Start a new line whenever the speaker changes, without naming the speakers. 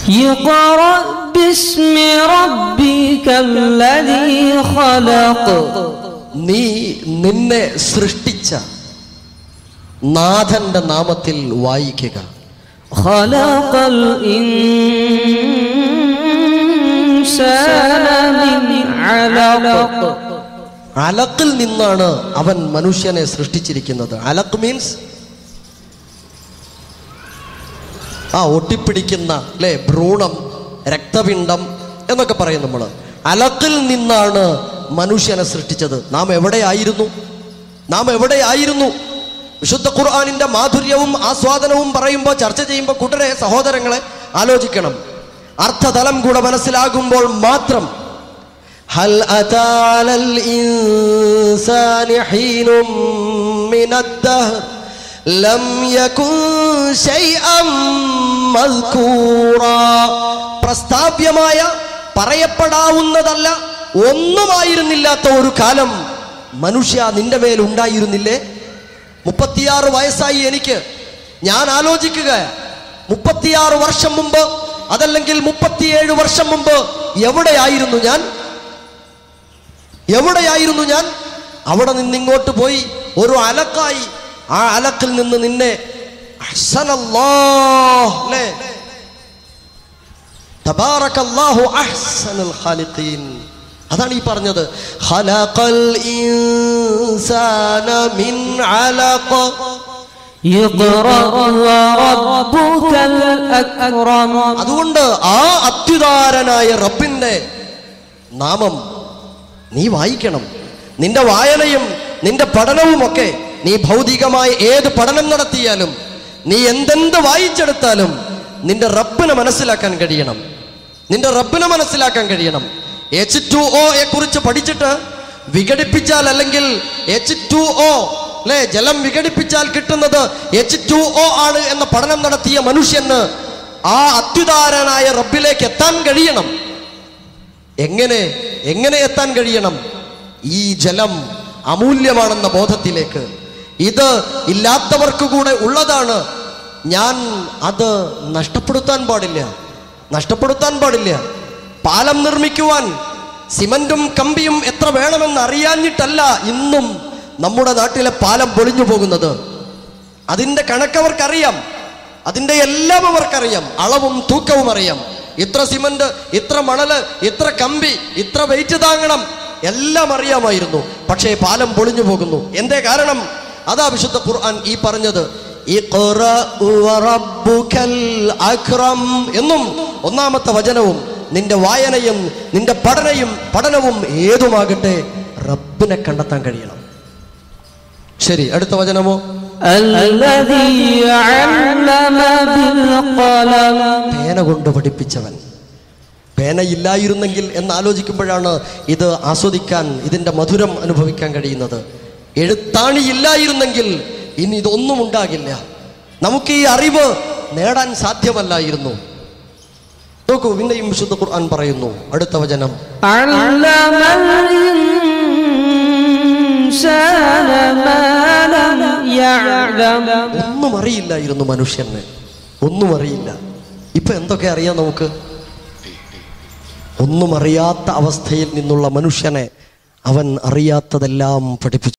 اقرأ باسم ربك الذي خلق
നീ നിന്നെ സൃഷ്ടിച്ച നാഥന്റെ നാമത്തിൽ വായിക്കുക
خلق الإنسان من علق
അലക്കിൽ നിന്നാണ് അവൻ മനുഷ്യനെ സൃഷ്ടിച്ചിരിക്കുന്നത് അലക്ക് മീൻസ് ആ ഒട്ടിപ്പിടിക്കുന്ന അല്ലെ ഭ്രൂണം രക്തപിണ്ഡം എന്നൊക്കെ പറയും നമ്മൾ അലക്കിൽ നിന്നാണ് മനുഷ്യനെ സൃഷ്ടിച്ചത് നാം എവിടെയായിരുന്നു നാം എവിടെയായിരുന്നു വിശുദ്ധ ഖുർആാനിന്റെ മാധുര്യവും ആസ്വാദനവും പറയുമ്പോൾ ചർച്ച ചെയ്യുമ്പോൾ കൂട്ടരെ സഹോദരങ്ങളെ ആലോചിക്കണം അർത്ഥതലം കൂടെ മനസ്സിലാകുമ്പോൾ മാത്രം هل أتى على الإنسان حين من الدهر لم يكن شيئا مذكورا പ്രസ്താവ്യമായ പറയപ്പെടാവുന്നതല്ല ഒന്നുമായിരുന്നില്ലാത്ത ഒരു കാലം മനുഷ്യ നിന്റെ മേൽ ഉണ്ടായിരുന്നില്ലേ മുപ്പത്തിയാറ് വയസ്സായി എനിക്ക് ഞാൻ ആലോചിക്കുക മുപ്പത്തിയാറ് വർഷം മുമ്പ് അതല്ലെങ്കിൽ മുപ്പത്തിയേഴ് വർഷം മുമ്പ് എവിടെയായിരുന്നു ഞാൻ എവിടെയായിരുന്നു ഞാൻ അവിടെ നിന്ന് ഇങ്ങോട്ട് പോയി ഒരു അലക്കായി ആ അലക്കിൽ നിന്ന് നിന്നെ അഹ്സനല്ലാഹ്, ല്ലേ? തബാറക്കല്ലാഹു അഹ്സനുൽ ഖാലിഖീൻ. അതാണ് ഈ പറഞ്ഞത് ഖലഖൽ ഇൻസാന മിൻ അലഖ
اقرأ وربك الأكرم
അതുകൊണ്ട് ആ അത്യുദാരനായ റബ്ബിന്റെ നാമം നീ വായിക്കണം നിന്റെ വായനയും നിന്റെ പഠനവുമൊക്കെ നീ ഭൗതികമായി ഏത് പഠനം നടത്തിയാലും നീ എന്തെന്ത് വായിച്ചെടുത്താലും നിന്റെ റബ്ബിനെ മനസ്സിലാക്കാൻ കഴിയണം നിന്റെ റബ്ബിനെ മനസ്സിലാക്കാൻ കഴിയണം എച്ച് ടു ഒയെ കുറിച്ച് പഠിച്ചിട്ട് വിഘടിപ്പിച്ചാൽ അല്ലെങ്കിൽ എച്ച് ടു ഒ അല്ലെ ജലം വിഘടിപ്പിച്ചാൽ കിട്ടുന്നത് എച്ച് ടു ഒ ആണ് എന്ന പഠനം നടത്തിയ മനുഷ്യന് ആ അത്യുദാരനായ റബ്ബിലേക്ക് എത്താൻ കഴിയണം എങ്ങനെ എങ്ങനെ എത്താൻ കഴിയണം ഈ ജലം അമൂല്യമാണെന്ന ബോധത്തിലേക്ക് ഇത് ഇല്ലാത്തവർക്ക് കൂടെ ഉള്ളതാണ് ഞാൻ അത് നഷ്ടപ്പെടുത്താൻ പാടില്ല നഷ്ടപ്പെടുത്താൻ പാടില്ല പാലം നിർമ്മിക്കുവാൻ സിമന്റും കമ്പിയും എത്ര വേണമെന്ന് അറിയാഞ്ഞിട്ടല്ല ഇന്നും നമ്മുടെ നാട്ടിലെ പാലം പൊളിഞ്ഞു പോകുന്നത് അതിൻ്റെ കണക്കവർക്കറിയാം അതിൻ്റെ എല്ലാം അവർക്കറിയാം അളവും തൂക്കവും അറിയാം ഇത്ര സിമന്റ് ഇത്ര മണല് ഇത്ര കമ്പി ഇത്ര വെയിറ്റ് താങ്ങണം എല്ലാം അറിയാമായിരുന്നു പക്ഷേ പാലം പൊളിഞ്ഞു പോകുന്നു എന്തേ കാരണം അതാ വിശുദ്ധ ഖുർആൻ ഈ പറഞ്ഞത് ഇഖ്റ വറബ്ബുക്കൽ അക്രം എന്നും ഒന്നാമത്തെ വചനവും നിന്റെ വായനയും നിന്റെ പഠനയും പഠനവും ഏതുമാകട്ടെ റബ്ബിനെ കണ്ടെത്താൻ കഴിയണം ശരി അടുത്ത വചനമോ
الذي علم بالقلم
പേന കൊണ്ട് പഠിപ്പിച്ചവൻ പേനയില്ലായിരുന്നെങ്കിൽ എന്ന് ആലോചിക്കുമ്പോഴാണ് ഇത് ആസ്വദിക്കാൻ ഇതിന്റെ മധുരം അനുഭവിക്കാൻ കഴിയുന്നത് എഴുത്താണി ഇല്ലായിരുന്നെങ്കിൽ ഇനി ഇതൊന്നും ഉണ്ടാകില്ല നമുക്ക് ഈ അറിവ് നേടാൻ സാധ്യമല്ലായിരുന്നു നോക്കൂ പിന്നെയും വിശുദ്ധ ഖുർആൻ പറയുന്നു അടുത്ത വചനം
علم الإنسان ما لم يعلم
ഒന്നും അറിയില്ലായിരുന്നു മനുഷ്യന് ഒന്നും അറിയില്ല ഇപ്പൊ എന്തൊക്കെ അറിയാം നമുക്ക് ഒന്നും അറിയാത്ത അവസ്ഥയിൽ നിന്നുള്ള മനുഷ്യനെ അവൻ അറിയാത്തതെല്ലാം പഠിപ്പിച്ചു